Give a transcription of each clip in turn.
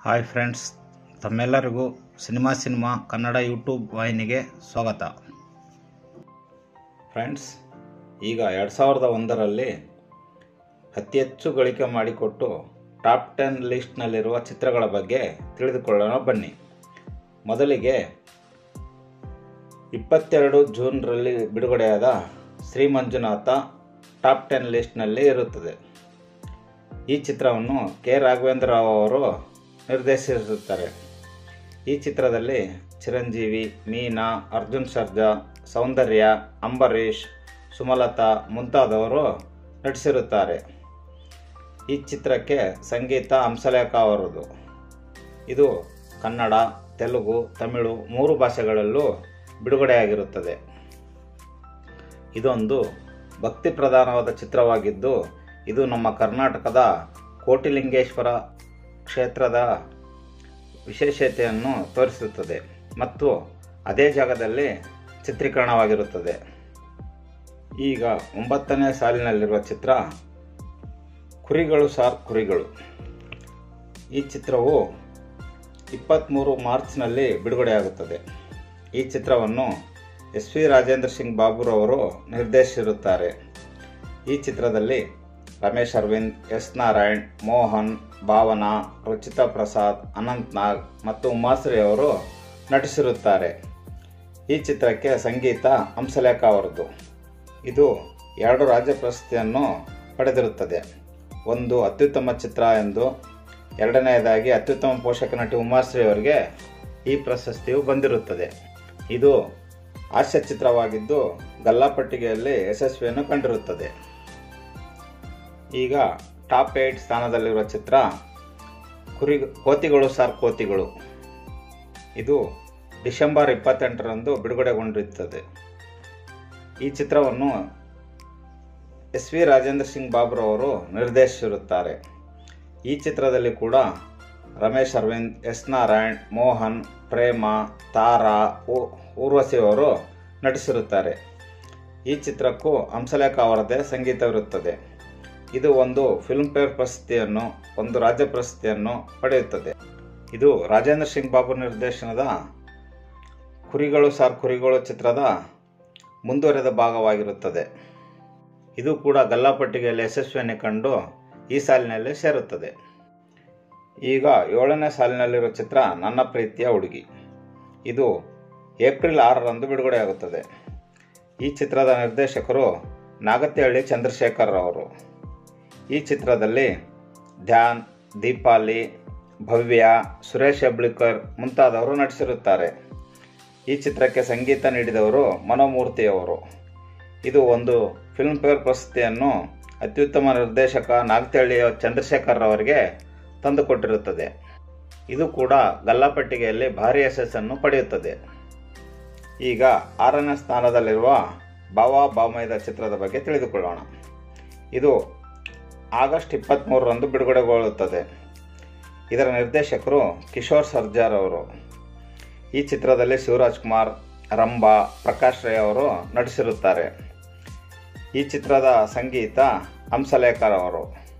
hi friends ತಮ್ಮೆಲ್ಲರಿಗೂ cinema cinema Kannada YouTube ವಾಹಿನಿಗೆ ಸ್ವಾಗತ ಫ್ರೆಂಡ್ಸ್ ಈಗ ಎರಡು ಸಾವಿರದ ಒಂದರಲ್ಲಿ ಅತಿ ಹೆಚ್ಚು ಗಳಿಕೆ ಮಾಡಿಕೊಟ್ಟು ಟಾಪ್ ಟೆನ್ ಲಿಸ್ಟ್ನಲ್ಲಿರುವ ಚಿತ್ರಗಳ ಬಗ್ಗೆ ತಿಳಿದುಕೊಳ್ಳೋಣ ಬನ್ನಿ ಮೊದಲಿಗೆ ಇಪ್ಪತ್ತೆರಡು ಜೂನ್ರಲ್ಲಿ ಬಿಡುಗಡೆಯಾದ ಶ್ರೀ ಮಂಜುನಾಥ ಟಾಪ್ ಟೆನ್ ಲಿಸ್ಟ್ನಲ್ಲಿ ಇರುತ್ತದೆ ಈ ಚಿತ್ರವನ್ನು ಕೆ ರಾಘವೇಂದ್ರ ರಾವ್ ಅವರು ನಿರ್ದೇಶಿಸುತ್ತಾರೆ ಈ ಚಿತ್ರದಲ್ಲಿ ಚಿರಂಜೀವಿ ಮೀನಾ ಅರ್ಜುನ್ ಸರ್ಜಾ ಸೌಂದರ್ಯ ಅಂಬರೀಷ್ ಸುಮಲತಾ ಮುಂತಾದವರು ನಟಿಸಿರುತ್ತಾರೆ ಈ ಚಿತ್ರಕ್ಕೆ ಸಂಗೀತ ಹಂಸಲೇಖ ಅವರದು ಇದು ಕನ್ನಡ ತೆಲುಗು ತಮಿಳು ಮೂರು ಭಾಷೆಗಳಲ್ಲೂ ಬಿಡುಗಡೆಯಾಗಿರುತ್ತದೆ ಇದೊಂದು ಭಕ್ತಿ ಪ್ರಧಾನವಾದ ಚಿತ್ರವಾಗಿದ್ದು ಇದು ನಮ್ಮ ಕರ್ನಾಟಕದ ಕೋಟಿಲಿಂಗೇಶ್ವರ ಕ್ಷೇತ್ರದ ವಿಶೇಷತೆಯನ್ನು ತೋರಿಸುತ್ತದೆ ಮತ್ತು ಅದೇ ಜಾಗದಲ್ಲಿ ಚಿತ್ರೀಕರಣವಾಗಿರುತ್ತದೆ ಈಗ ಒಂಬತ್ತನೇ ಸಾಲಿನಲ್ಲಿರುವ ಚಿತ್ರ ಕುರಿಗಳು ಸಾರ್ ಕುರಿಗಳು ಈ ಚಿತ್ರವು ಇಪ್ಪತ್ತ್ಮೂರು ಮಾರ್ಚ್ನಲ್ಲಿ ಬಿಡುಗಡೆಯಾಗುತ್ತದೆ ಈ ಚಿತ್ರವನ್ನು ಎಸ್ ವಿ ರಾಜೇಂದ್ರ ಸಿಂಗ್ ಬಾಬುರವರು ನಿರ್ದೇಶಿಸಿರುತ್ತಾರೆ ಈ ಚಿತ್ರದಲ್ಲಿ ರಮೇಶ್ ಅರವಿಂದ್ ಎಸ್ ನಾರಾಯಣ್ ಮೋಹನ್ ಭಾವನಾ ರುಚಿತಾ ಪ್ರಸಾದ್ ಅನಂತ್ ನಾಗ್ ಮತ್ತು ಉಮಾಶ್ರೀ ಅವರು ನಟಿಸಿರುತ್ತಾರೆ ಈ ಚಿತ್ರಕ್ಕೆ ಸಂಗೀತ ಹಂಸಲೇಖ ಅವರದ್ದು ಇದು ಎರಡು ರಾಜ್ಯ ಪ್ರಶಸ್ತಿಯನ್ನು ಪಡೆದಿರುತ್ತದೆ ಒಂದು ಅತ್ಯುತ್ತಮ ಚಿತ್ರ ಎಂದು ಎರಡನೆಯದಾಗಿ ಅತ್ಯುತ್ತಮ ಪೋಷಕ ನಟಿ ಉಮಾಶ್ರೀ ಅವರಿಗೆ ಈ ಪ್ರಶಸ್ತಿಯು ಬಂದಿರುತ್ತದೆ ಇದು ಹಾಸ್ಯ ಚಿತ್ರವಾಗಿದ್ದು ಗಲ್ಲಾಪಟ್ಟಿಗೆಯಲ್ಲಿ ಯಶಸ್ವಿಯನ್ನು ಕಂಡಿರುತ್ತದೆ ಈಗ ಟಾಪ್ ಏಟ್ ಸ್ಥಾನದಲ್ಲಿರುವ ಚಿತ್ರ ಕುರಿ ಕೋತಿಗಳು ಸಾರ್ ಕೋತಿಗಳು ಇದು ಡಿಸೆಂಬರ್ ಇಪ್ಪತ್ತೆಂಟರಂದು ಬಿಡುಗಡೆಗೊಂಡಿರುತ್ತದೆ ಈ ಚಿತ್ರವನ್ನು ಎಸ್ ವಿ ರಾಜೇಂದ್ರ ಸಿಂಗ್ ಬಾಬುರವರು ನಿರ್ದೇಶಿಸಿರುತ್ತಾರೆ ಈ ಚಿತ್ರದಲ್ಲಿ ಕೂಡ ರಮೇಶ್ ಅರವಿಂದ್ ಎಸ್ ನಾರಾಯಣ್ ಮೋಹನ್ ಪ್ರೇಮ ತಾರಾ ಊರ್ವಶಿ ಅವರು ನಟಿಸಿರುತ್ತಾರೆ ಈ ಚಿತ್ರಕ್ಕೂ ಹಂಸಲೇಖ ಅವರದೇ ಸಂಗೀತವಿರುತ್ತದೆ ಇದು ಒಂದು ಫಿಲ್ಮ್ಫೇರ್ ಪ್ರಶಸ್ತಿಯನ್ನು ಒಂದು ರಾಜ್ಯ ಪ್ರಶಸ್ತಿಯನ್ನು ಪಡೆಯುತ್ತದೆ ಇದು ರಾಜೇಂದ್ರ ಸಿಂಗ್ ಬಾಬು ನಿರ್ದೇಶನದ ಕುರಿಗಳು ಸಾರ್ ಕುರಿಗಳು ಚಿತ್ರದ ಮುಂದುವರೆದ ಭಾಗವಾಗಿರುತ್ತದೆ ಇದು ಕೂಡ ಗಲ್ಲಾಪಟ್ಟಿಗೆಯಲ್ಲಿ ಯಶಸ್ವಿಯನ್ನು ಕಂಡು ಈ ಸಾಲಿನಲ್ಲಿ ಸೇರುತ್ತದೆ ಈಗ ಏಳನೇ ಸಾಲಿನಲ್ಲಿರುವ ಚಿತ್ರ ನನ್ನ ಪ್ರೀತಿಯ ಹುಡುಗಿ ಇದು ಏಪ್ರಿಲ್ ಆರರಂದು ಬಿಡುಗಡೆಯಾಗುತ್ತದೆ ಈ ಚಿತ್ರದ ನಿರ್ದೇಶಕರು ನಾಗತಿಹಳ್ಳಿ ಚಂದ್ರಶೇಖರ್ ಅವರು ಈ ಚಿತ್ರದಲ್ಲಿ ಧ್ಯಾನ್ ದೀಪಾಲಿ ಭವ್ಯ ಸುರೇಶ್ ಹೆಬ್ಳಿಕರ್ ಮುಂತಾದವರು ನಟಿಸಿರುತ್ತಾರೆ ಈ ಚಿತ್ರಕ್ಕೆ ಸಂಗೀತ ನೀಡಿದವರು ಮನೋಮೂರ್ತಿಯವರು ಇದು ಒಂದು ಫಿಲ್ಮ್ಫೇರ್ ಪ್ರಶಸ್ತಿಯನ್ನು ಅತ್ಯುತ್ತಮ ನಿರ್ದೇಶಕ ನಾಗತಿಹಳ್ಳಿಯ ಚಂದ್ರಶೇಖರ್ ಅವರಿಗೆ ತಂದುಕೊಟ್ಟಿರುತ್ತದೆ ಇದು ಕೂಡ ಗಲ್ಲಾಪಟ್ಟಿಗೆಯಲ್ಲಿ ಭಾರಿ ಯಶಸ್ಸನ್ನು ಪಡೆಯುತ್ತದೆ ಈಗ ಆರನೇ ಸ್ಥಾನದಲ್ಲಿರುವ ಬಾವಾ ಬಾಮೈದ ಚಿತ್ರದ ಬಗ್ಗೆ ತಿಳಿದುಕೊಳ್ಳೋಣ ಇದು ಆಗಸ್ಟ್ ಇಪ್ಪತ್ತ್ಮೂರರಂದು ಬಿಡುಗಡೆಗೊಳ್ಳುತ್ತದೆ ಇದರ ನಿರ್ದೇಶಕರು ಕಿಶೋರ್ ಸರ್ಜಾರ್ ಅವರು ಈ ಚಿತ್ರದಲ್ಲಿ ಶಿವರಾಜ್ ಕುಮಾರ್ ರಂಭಾ ಪ್ರಕಾಶ್ ರೈ ಅವರು ನಟಿಸಿರುತ್ತಾರೆ ಈ ಚಿತ್ರದ ಸಂಗೀತ ಹಂಸಲೇಖರ್ ಅವರು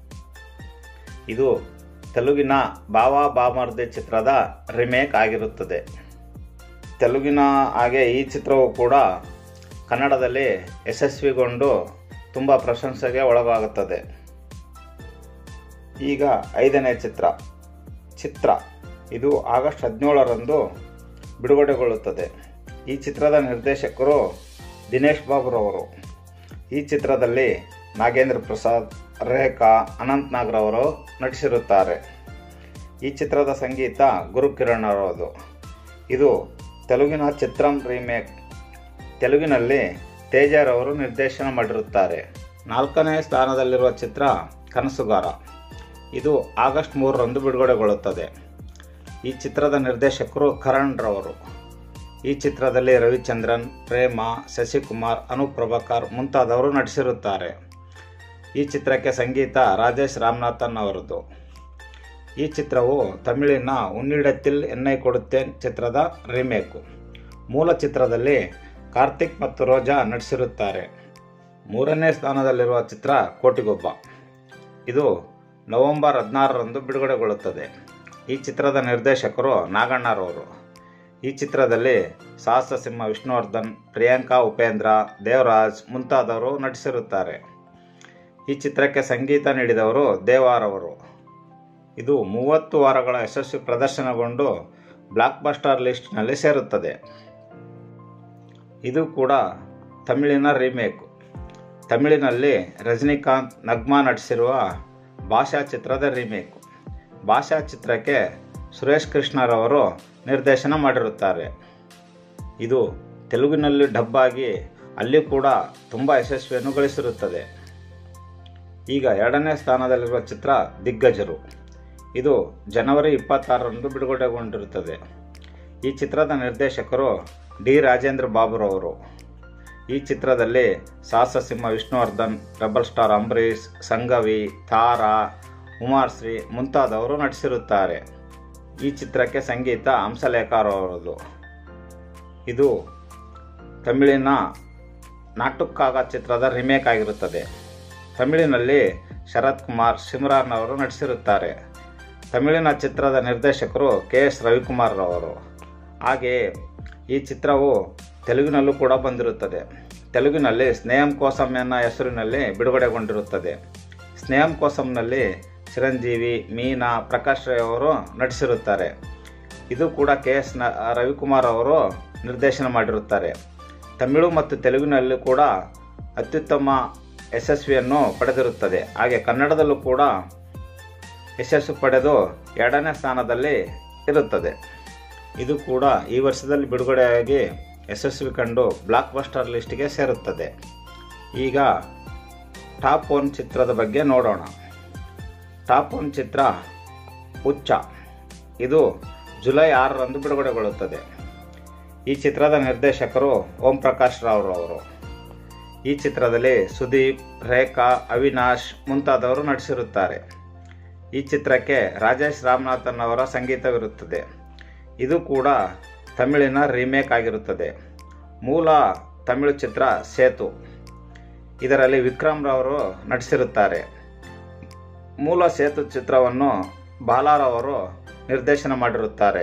ಇದು ತೆಲುಗಿನ ಬಾವಾ ಬಾಮರ್ದೆ ಚಿತ್ರದ ರಿಮೇಕ್ ಆಗಿರುತ್ತದೆ ತೆಲುಗಿನ ಹಾಗೆ ಈ ಚಿತ್ರವು ಕೂಡ ಕನ್ನಡದಲ್ಲಿ ಯಶಸ್ವಿಗೊಂಡು ತುಂಬ ಪ್ರಶಂಸೆಗೆ ಒಳಗಾಗುತ್ತದೆ ಈಗ ಐದನೇ ಚಿತ್ರ ಚಿತ್ರ ಇದು ಆಗಸ್ಟ್ ಹದಿನೇಳರಂದು ಬಿಡುಗಡೆಗೊಳ್ಳುತ್ತದೆ ಈ ಚಿತ್ರದ ನಿರ್ದೇಶಕರು ದಿನೇಶ್ ಬಾಬುರವರು ಈ ಚಿತ್ರದಲ್ಲಿ ನಾಗೇಂದ್ರ ಪ್ರಸಾದ್ ರೇಖಾ ಅನಂತ್ ನಾಗ್ರವರು ನಟಿಸಿರುತ್ತಾರೆ ಈ ಚಿತ್ರದ ಸಂಗೀತ ಗುರುಕಿರಣ್ ಅವರದು ಇದು ತೆಲುಗಿನ ಚಿತ್ರಂ ರೀಮೇಕ್ ತೆಲುಗಿನಲ್ಲಿ ತೇಜರವರು ನಿರ್ದೇಶನ ಮಾಡಿರುತ್ತಾರೆ ನಾಲ್ಕನೇ ಸ್ಥಾನದಲ್ಲಿರುವ ಚಿತ್ರ ಕನಸುಗಾರ ಇದು ಆಗಸ್ಟ್ ಮೂರರಂದು ಬಿಡುಗಡೆಗೊಳ್ಳುತ್ತದೆ ಈ ಚಿತ್ರದ ನಿರ್ದೇಶಕರು ಕರಣ್ ರವರು ಈ ಚಿತ್ರದಲ್ಲಿ ರವಿಚಂದ್ರನ್ ಪ್ರೇಮ ಶಶಿಕುಮಾರ್ ಅನೂಪ್ ಪ್ರಭಾಕರ್ ಮುಂತಾದವರು ನಟಿಸಿರುತ್ತಾರೆ ಈ ಚಿತ್ರಕ್ಕೆ ಸಂಗೀತ ರಾಜೇಶ್ ರಾಮನಾಥನ್ ಅವರದ್ದು ಈ ಚಿತ್ರವು ತಮಿಳಿನ ಉನ್ನಿಡತ್ತಿಲ್ ಎನ್ನೈ ಕೊಡುತ್ತೇನ್ ಚಿತ್ರದ ರೀಮೇಕು ಮೂಲ ಚಿತ್ರದಲ್ಲಿ ಕಾರ್ತಿಕ್ ಮತ್ತು ರೋಜಾ ನಟಿಸಿರುತ್ತಾರೆ ಮೂರನೇ ಸ್ಥಾನದಲ್ಲಿರುವ ಚಿತ್ರ ಕೋಟಿಗೊಬ್ಬ ಇದು ನವೆಂಬರ್ ಹದಿನಾರರಂದು ಬಿಡುಗಡೆಗೊಳ್ಳುತ್ತದೆ ಈ ಚಿತ್ರದ ನಿರ್ದೇಶಕರು ನಾಗಣ್ಣರವರು ಈ ಚಿತ್ರದಲ್ಲಿ ಸಾಹಸ ಸಿಂಹ ವಿಷ್ಣುವರ್ಧನ್ ಪ್ರಿಯಾಂಕಾ ಉಪೇಂದ್ರ ದೇವರಾಜ್ ಮುಂತಾದವರು ನಟಿಸಿರುತ್ತಾರೆ ಈ ಚಿತ್ರಕ್ಕೆ ಸಂಗೀತ ನೀಡಿದವರು ದೇವಾರವರು ಇದು ಮೂವತ್ತು ವಾರಗಳ ಯಶಸ್ವಿ ಪ್ರದರ್ಶನಗೊಂಡು ಬ್ಲಾಕ್ ಬಸ್ಟರ್ ಲಿಸ್ಟ್ನಲ್ಲಿ ಸೇರುತ್ತದೆ ಇದು ಕೂಡ ತಮಿಳಿನ ರೀಮೇಕ್ ತಮಿಳಿನಲ್ಲಿ ರಜನಿಕಾಂತ್ ನಗ್ಮಾ ನಟಿಸಿರುವ ಭಾಷಾ ಚಿತ್ರದ ರೀಮೇಕ್ ಭಾಷಾ ಚಿತ್ರಕ್ಕೆ ಸುರೇಶ್ ಕೃಷ್ಣರವರು ನಿರ್ದೇಶನ ಮಾಡಿರುತ್ತಾರೆ ಇದು ತೆಲುಗಿನಲ್ಲಿ ಡಬ್ ಆಗಿ ಅಲ್ಲಿ ಕೂಡ ತುಂಬ ಯಶಸ್ವಿಯನ್ನು ಗಳಿಸಿರುತ್ತದೆ ಈಗ ಎರಡನೇ ಸ್ಥಾನದಲ್ಲಿರುವ ಚಿತ್ರ ದಿಗ್ಗಜರು ಇದು ಜನವರಿ ಇಪ್ಪತ್ತಾರರಂದು ಬಿಡುಗಡೆಗೊಂಡಿರುತ್ತದೆ ಈ ಚಿತ್ರದ ನಿರ್ದೇಶಕರು ಡಿ ರಾಜೇಂದ್ರ ಬಾಬುರವರು ಈ ಚಿತ್ರದಲ್ಲಿ ಸಾಹಸ ಸಿಂಹ ವಿಷ್ಣುವರ್ಧನ್ ರೆಬಲ್ ಸ್ಟಾರ್ ಅಂಬರೀಷ್ ಸಂಗವಿ ತಾರಾ ಉಮಾರ್ಶ್ರೀ ಮುಂತಾದವರು ನಟಿಸಿರುತ್ತಾರೆ ಈ ಚಿತ್ರಕ್ಕೆ ಸಂಗೀತ ಹಂಸಲೇಖರವರದು ಇದು ತಮಿಳಿನ ನಾಟುಕ್ಕಾಗ ಚಿತ್ರದ ರಿಮೇಕ್ ಆಗಿರುತ್ತದೆ ತಮಿಳಿನಲ್ಲಿ ಶರತ್ ಕುಮಾರ್ ಸಿಮ್ರಾನ್ ಅವರು ನಟಿಸಿರುತ್ತಾರೆ ತಮಿಳಿನ ಚಿತ್ರದ ನಿರ್ದೇಶಕರು ಕೆ ಎಸ್ ರವಿಕುಮಾರ್ ರವರು ಹಾಗೆಯೇ ಈ ಚಿತ್ರವು ತೆಲುಗಿನಲ್ಲೂ ಕೂಡ ಬಂದಿರುತ್ತದೆ ತೆಲುಗಿನಲ್ಲಿ ಸ್ನೇಹಂ ಕೋಸಂ ಎನ್ನ ಹೆಸರಿನಲ್ಲಿ ಬಿಡುಗಡೆಗೊಂಡಿರುತ್ತದೆ ಸ್ನೇಹಂ ಕೋಸಂನಲ್ಲಿ ಚಿರಂಜೀವಿ ಮೀನಾ ಪ್ರಕಾಶ್ ರೈ ಅವರು ನಟಿಸಿರುತ್ತಾರೆ ಇದು ಕೂಡ ಕೆ ಎಸ್ ನ ರವಿಕುಮಾರ್ ಅವರು ನಿರ್ದೇಶನ ಮಾಡಿರುತ್ತಾರೆ ತಮಿಳು ಮತ್ತು ತೆಲುಗಿನಲ್ಲೂ ಕೂಡ ಅತ್ಯುತ್ತಮ ಯಶಸ್ವಿಯನ್ನು ಪಡೆದಿರುತ್ತದೆ ಹಾಗೆ ಕನ್ನಡದಲ್ಲೂ ಕೂಡ ಯಶಸ್ಸು ಪಡೆದು ಎರಡನೇ ಸ್ಥಾನದಲ್ಲಿ ಇರುತ್ತದೆ ಇದು ಕೂಡ ಈ ವರ್ಷದಲ್ಲಿ ಬಿಡುಗಡೆಯಾಗಿ ಯಶಸ್ವಿ ಕಂಡು ಬ್ಲಾಕ್ ಬಸ್ಟರ್ ಲಿಸ್ಟ್ಗೆ ಸೇರುತ್ತದೆ ಈಗ ಟಾಪ್ ಒನ್ ಚಿತ್ರದ ಬಗ್ಗೆ ನೋಡೋಣ ಟಾಪ್ ಒನ್ ಚಿತ್ರ ಹುಚ್ಚ ಇದು ಜುಲೈ ಆರರಂದು ಬಿಡುಗಡೆಗೊಳ್ಳುತ್ತದೆ ಈ ಚಿತ್ರದ ನಿರ್ದೇಶಕರು ಓಂ ಪ್ರಕಾಶ್ ರಾವ್ ಅವರು ಈ ಚಿತ್ರದಲ್ಲಿ ಸುದೀಪ್ ರೇಖಾ ಅವಿನಾಶ್ ಮುಂತಾದವರು ನಟಿಸಿರುತ್ತಾರೆ ಈ ಚಿತ್ರಕ್ಕೆ ರಾಜೇಶ್ ರಾಮನಾಥನ್ ಅವರ ಸಂಗೀತವಿರುತ್ತದೆ ಇದು ಕೂಡ ತಮಿಳಿನ ರೀಮೇಕ್ ಆಗಿರುತ್ತದೆ ಮೂಲ ತಮಿಳು ಚಿತ್ರ ಸೇತು ಇದರಲ್ಲಿ ವಿಕ್ರಮ್ ರವರು ನಟಿಸಿರುತ್ತಾರೆ ಮೂಲ ಸೇತು ಚಿತ್ರವನ್ನು ಬಾಲಾರವರು ನಿರ್ದೇಶನ ಮಾಡಿರುತ್ತಾರೆ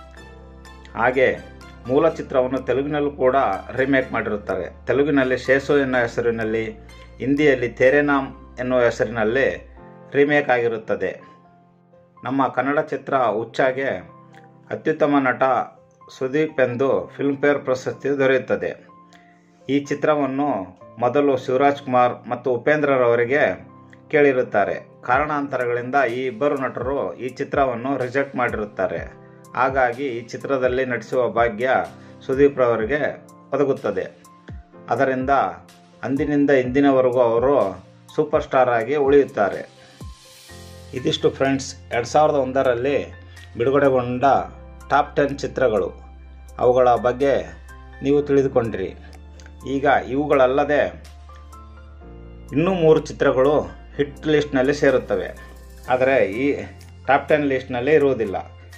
ಹಾಗೆ ಮೂಲ ಚಿತ್ರವನ್ನು ತೆಲುಗಿನಲ್ಲೂ ಕೂಡ ರೀಮೇಕ್ ಮಾಡಿರುತ್ತಾರೆ ತೆಲುಗಿನಲ್ಲಿ ಶೇಸು ಎನ್ನುವ ಹೆಸರಿನಲ್ಲಿ ಹಿಂದಿಯಲ್ಲಿ ತೇರೆನಾಮ್ ಎನ್ನುವ ಹೆಸರಿನಲ್ಲಿ ರೀಮೇಕ್ ಆಗಿರುತ್ತದೆ ನಮ್ಮ ಕನ್ನಡ ಚಿತ್ರ ಹುಚ್ಚಾಗೆ ಅತ್ಯುತ್ತಮ ನಟ ಸುದೀಪ್ ಎಂದು ಫಿಲ್ಮ್ಫೇರ್ ಪ್ರಶಸ್ತಿ ದೊರೆಯುತ್ತದೆ ಈ ಚಿತ್ರವನ್ನು ಮೊದಲು ಶಿವರಾಜ್ ಕುಮಾರ್ ಮತ್ತು ಉಪೇಂದ್ರರವರಿಗೆ ಕೇಳಿರುತ್ತಾರೆ ಕಾರಣಾಂತರಗಳಿಂದ ಈ ಇಬ್ಬರು ನಟರು ಈ ಚಿತ್ರವನ್ನು ರಿಜೆಕ್ಟ್ ಮಾಡಿರುತ್ತಾರೆ ಹಾಗಾಗಿ ಈ ಚಿತ್ರದಲ್ಲಿ ನಟಿಸುವ ಭಾಗ್ಯ ಸುದೀಪ್ ರವರಿಗೆ ಒದಗುತ್ತದೆ ಅದರಿಂದ ಅಂದಿನಿಂದ ಇಂದಿನವರೆಗೂ ಅವರು ಸೂಪರ್ ಸ್ಟಾರ್ ಆಗಿ ಉಳಿಯುತ್ತಾರೆ ಇದಿಷ್ಟು ಫ್ರೆಂಡ್ಸ್ ಎರಡು ಸಾವಿರದ ಒಂದರಲ್ಲಿ ಬಿಡುಗಡೆಗೊಂಡ ಟಾಪ್ ಟೆನ್ ಚಿತ್ರಗಳು ಅವುಗಳ ಬಗ್ಗೆ ನೀವು ತಿಳಿದುಕೊಂಡ್ರಿ ಈಗ ಇವುಗಳಲ್ಲದೆ ಇನ್ನೂ ಮೂರು ಚಿತ್ರಗಳು ಹಿಟ್ ಲಿಸ್ಟ್ನಲ್ಲಿ ಸೇರುತ್ತವೆ ಆದರೆ ಈ ಟಾಪ್ ಟೆನ್ ಲಿಸ್ಟ್ನಲ್ಲಿ ಇರುವುದಿಲ್ಲ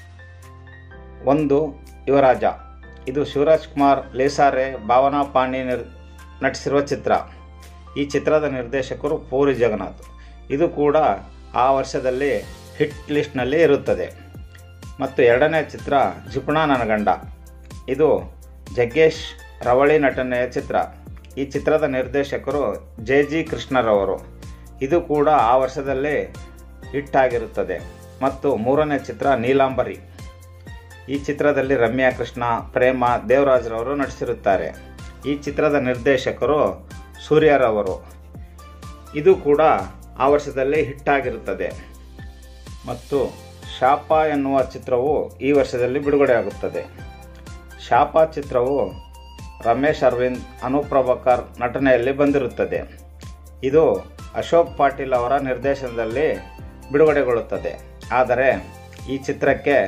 ಒಂದು ಯುವರಾಜ ಇದು ಶಿವರಾಜ್ ಕುಮಾರ್ ಲೇಸಾರೆ ಭಾವನಾ ಪಾಂಡೆ ನಿರ್ ನಟಿಸಿರುವ ಚಿತ್ರ ಈ ಚಿತ್ರದ ನಿರ್ದೇಶಕರು ಪೂರಿ ಜಗನ್ನಾಥ್ ಇದು ಕೂಡ ಆ ವರ್ಷದಲ್ಲಿ ಹಿಟ್ ಲಿಸ್ಟ್ನಲ್ಲಿ ಇರುತ್ತದೆ ಮತ್ತು ಎರಡನೇ ಚಿತ್ರ ಜಿಪುಣ ನನಗಂಡ ಇದು ಜಗ್ಗೇಶ್ ರವಳಿ ನಟನೆಯ ಚಿತ್ರ ಈ ಚಿತ್ರದ ನಿರ್ದೇಶಕರು ಜೆ ಜಿ ಕೃಷ್ಣರವರು ಇದು ಕೂಡ ಆ ವರ್ಷದಲ್ಲಿ ಹಿಟ್ ಆಗಿರುತ್ತದೆ ಮತ್ತು ಮೂರನೇ ಚಿತ್ರ ನೀಲಾಂಬರಿ ಈ ಚಿತ್ರದಲ್ಲಿ ರಮ್ಯಾ ಕೃಷ್ಣ ಪ್ರೇಮ ದೇವರಾಜ್ರವರು ನಟಿಸಿರುತ್ತಾರೆ ಈ ಚಿತ್ರದ ನಿರ್ದೇಶಕರು ಸೂರ್ಯರವರು ಇದು ಕೂಡ ಆ ವರ್ಷದಲ್ಲಿ ಹಿಟ್ ಆಗಿರುತ್ತದೆ ಮತ್ತು ಶಾಪ ಎನ್ನುವ ಚಿತ್ರವು ಈ ವರ್ಷದಲ್ಲಿ ಬಿಡುಗಡೆಯಾಗುತ್ತದೆ ಶಾಪ ಚಿತ್ರವು ರಮೇಶ್ ಅರವಿಂದ್ ಅನೂಪ್ ಪ್ರಭಾಕರ್ ನಟನೆಯಲ್ಲಿ ಬಂದಿರುತ್ತದೆ ಇದು ಅಶೋಕ್ ಪಾಟೀಲ್ ಅವರ ನಿರ್ದೇಶನದಲ್ಲಿ ಬಿಡುಗಡೆಗೊಳ್ಳುತ್ತದೆ ಆದರೆ ಈ ಚಿತ್ರಕ್ಕೆ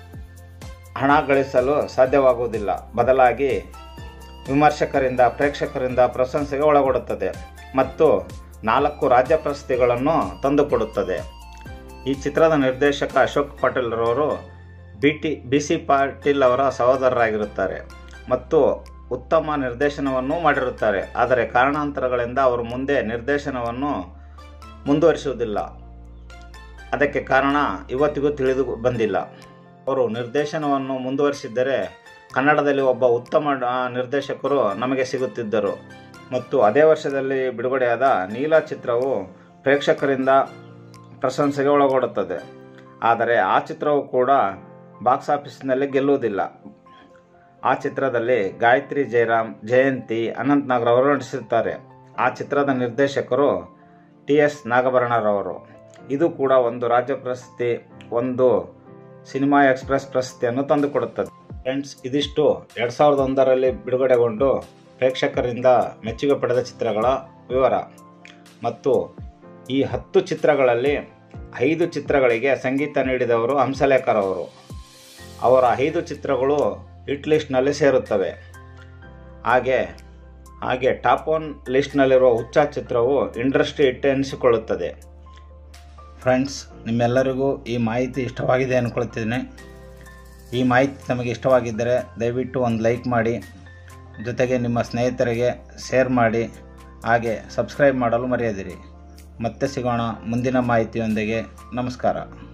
ಹಣ ಗಳಿಸಲು ಸಾಧ್ಯವಾಗುವುದಿಲ್ಲ ಬದಲಾಗಿ ವಿಮರ್ಶಕರಿಂದ ಪ್ರೇಕ್ಷಕರಿಂದ ಪ್ರಶಂಸೆಗೆ ಒಳಗೊಡುತ್ತದೆ ಮತ್ತು ನಾಲ್ಕು ರಾಜ್ಯ ಪ್ರಶಸ್ತಿಗಳನ್ನು ತಂದುಕೊಡುತ್ತದೆ ಈ ಚಿತ್ರದ ನಿರ್ದೇಶಕ ಅಶೋಕ್ ಪಾಟೀಲ್ರವರು B T B C Patil ಅವರ ಸಹೋದರರಾಗಿರುತ್ತಾರೆ ಮತ್ತು ಉತ್ತಮ ನಿರ್ದೇಶನವನ್ನು ಮಾಡಿರುತ್ತಾರೆ ಆದರೆ ಕಾರಣಾಂತರಗಳಿಂದ ಅವರು ಮುಂದೆ ನಿರ್ದೇಶನವನ್ನು ಮುಂದುವರಿಸುವುದಿಲ್ಲ ಅದಕ್ಕೆ ಕಾರಣ ಇವತ್ತಿಗೂ ತಿಳಿದು ಬಂದಿಲ್ಲ ಅವರು ನಿರ್ದೇಶನವನ್ನು ಮುಂದುವರಿಸಿದ್ದರೆ ಕನ್ನಡದಲ್ಲಿ ಒಬ್ಬ ಉತ್ತಮ ಆ, ನಿರ್ದೇಶಕರು ನಮಗೆ ಸಿಗುತ್ತಿದ್ದರು ಮತ್ತು ಅದೇ ವರ್ಷದಲ್ಲಿ ಬಿಡುಗಡೆಯಾದ ನೀಲ ಚಿತ್ರವು ಪ್ರೇಕ್ಷಕರಿಂದ ಪ್ರಶಂಸೆಗೆ ಒಳಗೊಳ್ಳುತ್ತದೆ ಆದರೆ ಆ ಚಿತ್ರವು ಕೂಡ ಬಾಕ್ಸ್ ಆಫೀಸ್ನಲ್ಲಿ ಗೆಲ್ಲುವುದಿಲ್ಲ ಆ ಚಿತ್ರದಲ್ಲಿ ಗಾಯತ್ರಿ ಜಯರಾಮ್ ಜಯಂತಿ ಅನಂತ್ ನಾಗ್ ಅವರು ನಟಿಸುತ್ತಾರೆ ಆ ಚಿತ್ರದ ನಿರ್ದೇಶಕರು ಟಿ ಎಸ್ ನಾಗಭರಣರವರು ಇದು ಕೂಡ ಒಂದು ರಾಜ್ಯ ಪ್ರಶಸ್ತಿ ಒಂದು ಸಿನಿಮಾ ಎಕ್ಸ್ಪ್ರೆಸ್ ಪ್ರಶಸ್ತಿಯನ್ನು ತಂದುಕೊಡುತ್ತದೆ ಫ್ರೆಂಡ್ಸ್ ಇದಿಷ್ಟು ಎರಡು ಸಾವಿರದ ಒಂದರಲ್ಲಿ ಬಿಡುಗಡೆಗೊಂಡು ಪ್ರೇಕ್ಷಕರಿಂದ ಮೆಚ್ಚುಗೆ ಪಡೆದ ಚಿತ್ರಗಳ ವಿವರ ಮತ್ತು ಈ ಹತ್ತು ಚಿತ್ರಗಳಲ್ಲಿ ಐದು ಚಿತ್ರಗಳಿಗೆ ಸಂಗೀತ ನೀಡಿದವರು ಹಂಸಲೇಖರವರು ಅವರ ಐದು ಚಿತ್ರಗಳು ಹಿಟ್ ಲಿಸ್ಟ್ನಲ್ಲಿ ಸೇರುತ್ತವೆ ಹಾಗೆ ಹಾಗೆ ಟಾಪ್ ಒನ್ ಲಿಸ್ಟ್ನಲ್ಲಿರುವ ಹುಚ್ಚ ಚಿತ್ರವು ಇಂಡಸ್ಟ್ರಿ ಹಿಟ್ ಎನಿಸಿಕೊಳ್ಳುತ್ತದೆ ಫ್ರೆಂಡ್ಸ್ ನಿಮ್ಮೆಲ್ಲರಿಗೂ ಈ ಮಾಹಿತಿ ಇಷ್ಟವಾಗಿದೆ ಅಂದ್ಕೊಳ್ತಿದ್ದೀನಿ ಈ ಮಾಹಿತಿ ನಮಗೆ ಇಷ್ಟವಾಗಿದ್ದರೆ ದಯವಿಟ್ಟು ಒಂದು ಲೈಕ್ ಮಾಡಿ ಜೊತೆಗೆ ನಿಮ್ಮ ಸ್ನೇಹಿತರಿಗೆ ಶೇರ್ ಮಾಡಿ ಹಾಗೆ ಸಬ್ಸ್ಕ್ರೈಬ್ ಮಾಡಲು ಮರೆಯದಿರಿ ಮತ್ತೆ ಸಿಗೋಣ ಮುಂದಿನ ಮಾಹಿತಿಯೊಂದಿಗೆ ನಮಸ್ಕಾರ